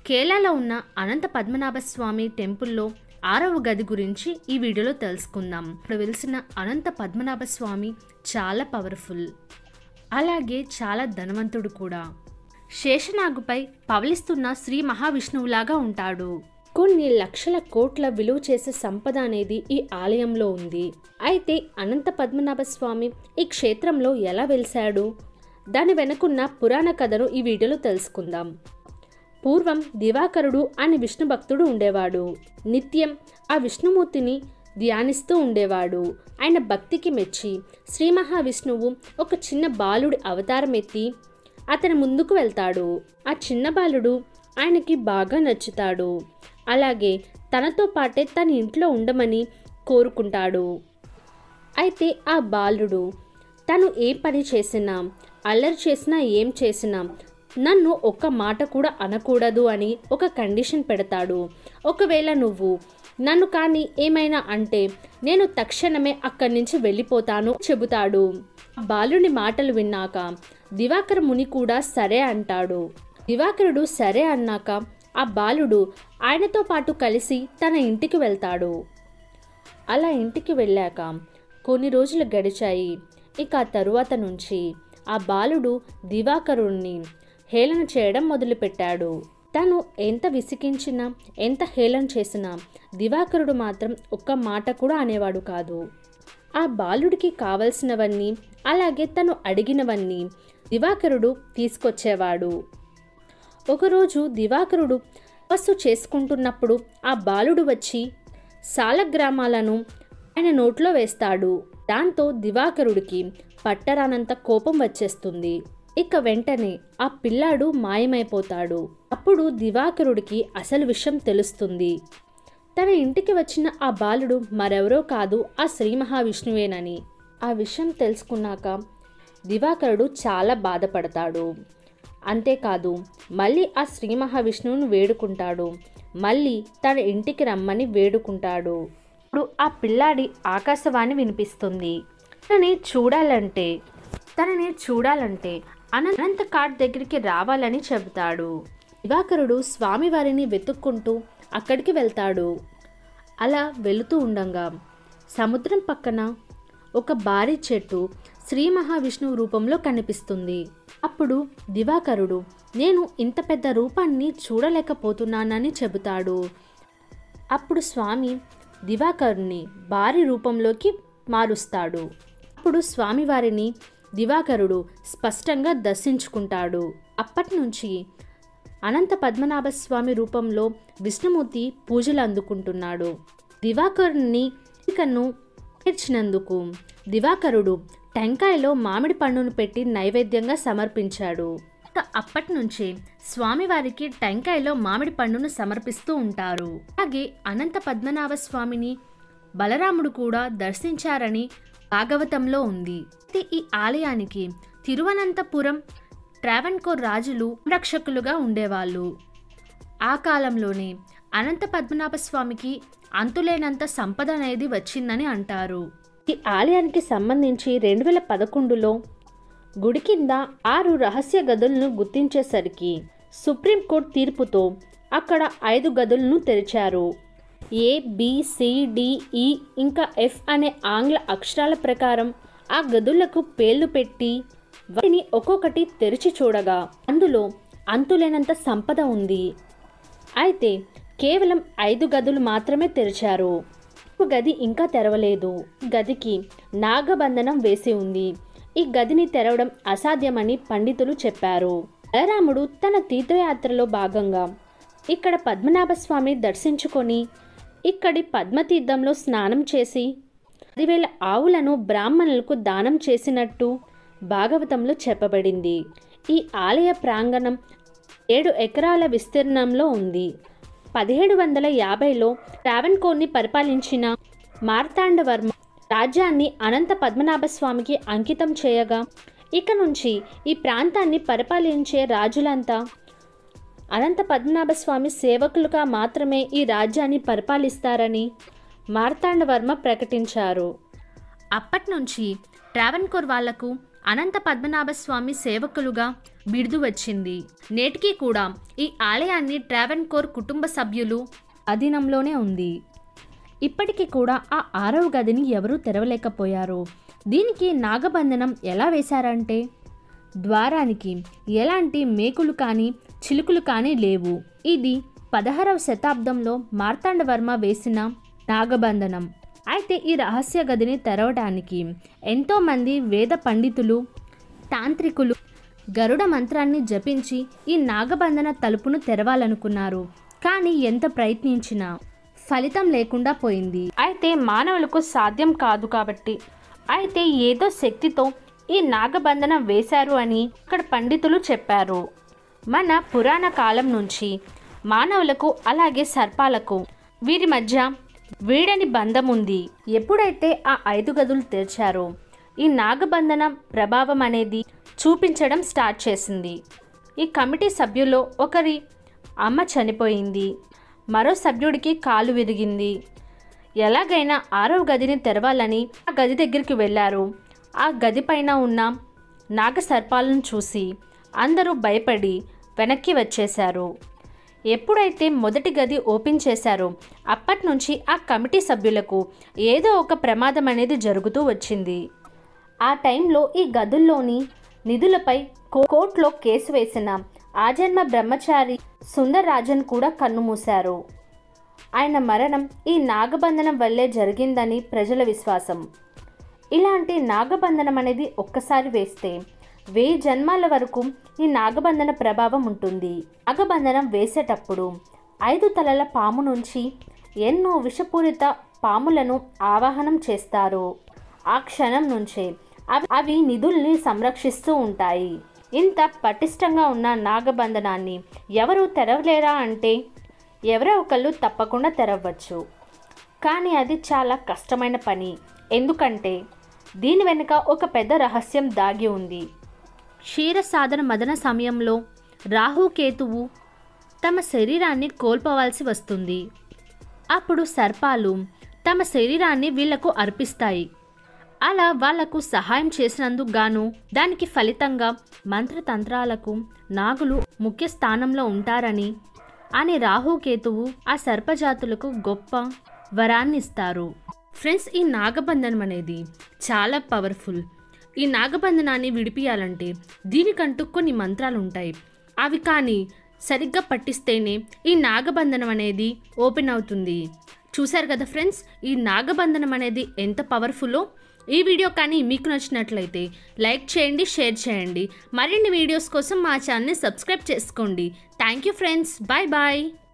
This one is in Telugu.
కేరళలో ఉన్న అనంత పద్మనాభ స్వామి టెంపుల్లో ఆరవ గది గురించి ఈ వీడియోలో తెలుసుకుందాం ఇక్కడ వెలిసిన అనంత పద్మనాభ స్వామి చాలా పవర్ఫుల్ అలాగే చాలా ధనవంతుడు కూడా శేషనాగుపై పవలిస్తున్న శ్రీ మహావిష్ణువులాగా ఉంటాడు కొన్ని లక్షల కోట్ల విలువ చేసే సంపద అనేది ఈ ఆలయంలో ఉంది అయితే అనంత పద్మనాభ స్వామి ఈ క్షేత్రంలో ఎలా వెలిశాడు దాని వెనుకున్న పురాణ కథను ఈ వీడియోలో తెలుసుకుందాం పూర్వం దివాకరుడు అనే విష్ణు భక్తుడు ఉండేవాడు నిత్యం ఆ విష్ణుమూర్తిని ధ్యానిస్తూ ఉండేవాడు ఆయన భక్తికి మెచ్చి శ్రీ మహావిష్ణువు ఒక చిన్న బాలుడి అవతారం ఎత్తి అతని ముందుకు వెళ్తాడు ఆ చిన్న బాలుడు ఆయనకి బాగా నచ్చుతాడు అలాగే తనతో పాటే తన ఇంట్లో ఉండమని కోరుకుంటాడు అయితే ఆ బాలుడు తను ఏ పని చేసినా అల్లరి చేసినా ఏం చేసినా నన్ను ఒక్క మాట కూడా అనకూడదు అని ఒక కండిషన్ పెడతాడు ఒకవేళ నువ్వు నన్ను కానీ ఏమైనా అంటే నేను తక్షణమే అక్కడి నుంచి వెళ్ళిపోతాను చెబుతాడు ఆ బాలుని మాటలు విన్నాక దివాకర ముని కూడా సరే అంటాడు దివాకరుడు సరే అన్నాక ఆ బాలుడు ఆయనతో పాటు కలిసి తన ఇంటికి వెళ్తాడు అలా ఇంటికి వెళ్ళాక కొన్ని రోజులు గడిచాయి ఇక ఆ తరువాత నుంచి ఆ బాలుడు దివాకరుణ్ణి హేళన చేయడం మొదలుపెట్టాడు తను ఎంత విసిగించినా ఎంత హేళన చేసినా దివాకరుడు మాత్రం ఒక్క మాట కూడా అనేవాడు కాదు ఆ బాలుడికి కావలసినవన్నీ అలాగే తను అడిగినవన్నీ దివాకరుడు తీసుకొచ్చేవాడు ఒకరోజు దివాకరుడు తపస్సు చేసుకుంటున్నప్పుడు ఆ బాలుడు వచ్చి సాలగ్రామాలను ఆయన నోట్లో వేస్తాడు దాంతో దివాకరుడికి పట్టరానంత కోపం వచ్చేస్తుంది ఇక వెంటనే ఆ పిల్లాడు మాయమైపోతాడు అప్పుడు దివాకరుడికి అసలు విషయం తెలుస్తుంది తన ఇంటికి వచ్చిన ఆ బాలుడు మరెవరో కాదు ఆ శ్రీ మహావిష్ణువేనని ఆ విషయం తెలుసుకున్నాక దివాకరుడు చాలా బాధపడతాడు అంతేకాదు మళ్ళీ ఆ శ్రీ మహావిష్ణువును వేడుకుంటాడు మళ్ళీ తన ఇంటికి రమ్మని వేడుకుంటాడు ఇప్పుడు ఆ పిల్లాడి ఆకాశవాణి వినిపిస్తుంది తనని చూడాలంటే తనని చూడాలంటే అనంత కాట్ దగ్గరికి రావాలని చెబుతాడు దివాకరుడు స్వామివారిని వెతుక్కుంటూ అక్కడికి వెళ్తాడు అలా వెళుతూ ఉండగా సముద్రం పక్కన ఒక భారీ చెట్టు శ్రీ మహావిష్ణువు రూపంలో కనిపిస్తుంది అప్పుడు దివాకరుడు నేను ఇంత పెద్ద రూపాన్ని చూడలేకపోతున్నానని చెబుతాడు అప్పుడు స్వామి దివాకరుని భారీ రూపంలోకి మారుస్తాడు అప్పుడు స్వామివారిని దివాకరుడు స్పష్టంగా దర్శించుకుంటాడు అప్పటి నుంచి అనంత పద్మనాభ స్వామి రూపంలో విష్ణుమూర్తి పూజలు అందుకుంటున్నాడు దివాకరుని కన్ను తీర్చినందుకు దివాకరుడు టెంకాయలో మామిడి పండును పెట్టి నైవేద్యంగా సమర్పించాడు ఇక అప్పటి నుంచే స్వామివారికి టెంకాయలో మామిడి పండును సమర్పిస్తూ ఉంటారు అలాగే అనంత పద్మనాభ స్వామిని బలరాముడు కూడా దర్శించారని భాగవతంలో ఉంది అయితే ఈ ఆలయానికి తిరువనంతపురం ట్రావెన్కోర్ రాజులు రక్షకులుగా ఉండేవాళ్ళు ఆ కాలంలోనే అనంత పద్మనాభ స్వామికి అంతులేనంత సంపద అనేది వచ్చిందని అంటారు ఈ ఆలయానికి సంబంధించి రెండు వేల పదకొండులో గుడి కింద ఆరు రహస్య గదులను గుర్తించేసరికి సుప్రీంకోర్టు తీర్పుతో అక్కడ ఐదు గదులను తెరిచారు ఏ బి సి డి ఈ ఇంకా ఎఫ్ అనే ఆంగ్ల అక్షరాల ప్రకారం ఆ గదులకు పేర్లు పెట్టి వాటిని ఒక్కొక్కటి తెరిచి చూడగా అందులో అంతులేనంత సంపద ఉంది అయితే కేవలం ఐదు గదులు మాత్రమే తెరిచారు ఒక గది ఇంకా తెరవలేదు గదికి నాగబంధనం వేసి ఉంది ఈ గదిని తెరవడం అసాధ్యమని పండితులు చెప్పారు బలరాముడు తన తీర్థయాత్రలో భాగంగా ఇక్కడ పద్మనాభ స్వామి దర్శించుకొని ఇక్కడి పద్మతీర్థంలో స్నానం చేసి పదివేల ఆవులను బ్రాహ్మణులకు దానం చేసినట్టు భాగవతంలో చెప్పబడింది ఈ ఆలయ ప్రాంగణం ఏడు ఎకరాల విస్తీర్ణంలో ఉంది పదిహేడు వందల యాభైలో ట్రావెన్కోర్ని పరిపాలించిన మార్తాండవర్మ రాజ్యాన్ని అనంత పద్మనాభ స్వామికి అంకితం చేయగా ఇక నుంచి ఈ ప్రాంతాన్ని పరిపాలించే రాజులంతా అనంత పద్మనాభ స్వామి సేవకులుగా మాత్రమే ఈ రాజ్యాన్ని పరిపాలిస్తారని మార్తాండవర్మ ప్రకటించారు అప్పటి నుంచి ట్రావెన్కోర్ వాళ్లకు అనంత పద్మనాభ స్వామి సేవకులుగా బిరుదు వచ్చింది నేటికి కూడా ఈ ఆలయాన్ని ట్రావెన్కోర్ కుటుంబ సభ్యులు అధీనంలోనే ఉంది ఇప్పటికీ కూడా ఆ ఆరవ గదిని ఎవరూ తెరవలేకపోయారు దీనికి నాగబంధనం ఎలా వేశారంటే ద్వారానికి ఎలాంటి మేకులు కానీ చిలుకులు కానీ లేవు ఇది పదహారవ శతాబ్దంలో మార్తాండవర్మ వేసిన నాగబంధనం అయితే ఈ రహస్య గదిని తెరవడానికి ఎంతోమంది వేద పండితులు తాంత్రికులు గరుడ మంత్రాన్ని జపించి ఈ నాగబంధన తలుపును తెరవాలనుకున్నారు కానీ ఎంత ప్రయత్నించినా ఫలితం లేకుండా పోయింది అయితే మానవులకు సాధ్యం కాదు కాబట్టి అయితే ఏదో శక్తితో ఈ నాగబంధనం వేశారు అని అక్కడ పండితులు చెప్పారు మన పురాణ కాలం నుంచి మానవులకు అలాగే సర్పాలకు వీరి మధ్య వీడని బంధం ఉంది ఎప్పుడైతే ఆ ఐదు గదులు తెరిచారో ఈ నాగబంధనం ప్రభావం అనేది చూపించడం స్టార్ట్ చేసింది ఈ కమిటీ సభ్యుల్లో ఒకరి అమ్మ చనిపోయింది మరో సభ్యుడికి కాలు విరిగింది ఎలాగైనా ఆరవ గదిని తెరవాలని ఆ గది దగ్గరికి వెళ్ళారు ఆ గది పైన ఉన్న నాగసర్పాలను చూసి అందరూ భయపడి వెనక్కి వచ్చేశారు ఎప్పుడైతే మొదటి గది ఓపెన్ చేశారో అప్పటి నుంచి ఆ కమిటీ సభ్యులకు ఏదో ఒక ప్రమాదం అనేది జరుగుతూ వచ్చింది ఆ టైంలో ఈ గదుల్లోని నిధులపై కో- కోర్టులో కేసు వేసిన ఆజన్మ బ్రహ్మచారి సుందర్రాజన్ కూడా కన్నుమూశారు ఆయన మరణం ఈ నాగబంధనం వల్లే జరిగిందని ప్రజల విశ్వాసం ఇలాంటి నాగబంధనం అనేది ఒక్కసారి వేస్తే వెయ్యి జన్మాల వరకు ఈ నాగబంధన ప్రభావం ఉంటుంది నాగబంధనం వేసేటప్పుడు ఐదు తలల పాము నుంచి ఎన్నో విషపూరిత పాములను ఆవాహనం చేస్తారు ఆ క్షణం నుంచే అవి అవి నిధుల్ని సంరక్షిస్తూ ఉంటాయి ఇంత పటిష్టంగా ఉన్న నాగబంధనాన్ని ఎవరు తెరవలేరా అంటే ఎవరో ఒకళ్ళు తప్పకుండా తెరవచ్చు కానీ అది చాలా కష్టమైన పని ఎందుకంటే దీని వెనుక ఒక పెద్ద రహస్యం దాగి ఉంది క్షీరసాధన మదన సమయంలో రాహుకేతువు తమ శరీరాన్ని కోల్పోవాల్సి వస్తుంది అప్పుడు సర్పాలు తమ శరీరాన్ని వీళ్లకు అర్పిస్తాయి అలా వాళ్లకు సహాయం చేసినందుకు గాను దానికి ఫలితంగా మంత్రతంత్రాలకు నాగులు ముఖ్య స్థానంలో ఉంటారని అని రాహుకేతువు ఆ సర్పజాతులకు గొప్ప వరాన్ని ఇస్తారు ఫ్రెండ్స్ ఈ నాగబంధనం అనేది చాలా పవర్ఫుల్ ఈ నాగబంధనాన్ని విడిపియాలంటే దీనికంటూ కొన్ని మంత్రాలు ఉంటాయి అవి కానీ సరిగ్గా పట్టిస్తేనే ఈ నాగబంధనం అనేది ఓపెన్ అవుతుంది చూశారు కదా ఫ్రెండ్స్ ఈ నాగబంధనం అనేది ఎంత పవర్ఫుల్లో ఈ వీడియో కానీ మీకు నచ్చినట్లయితే లైక్ చేయండి షేర్ చేయండి మరిన్ని వీడియోస్ కోసం మా ఛానల్ని సబ్స్క్రైబ్ చేసుకోండి thank you friends bye bye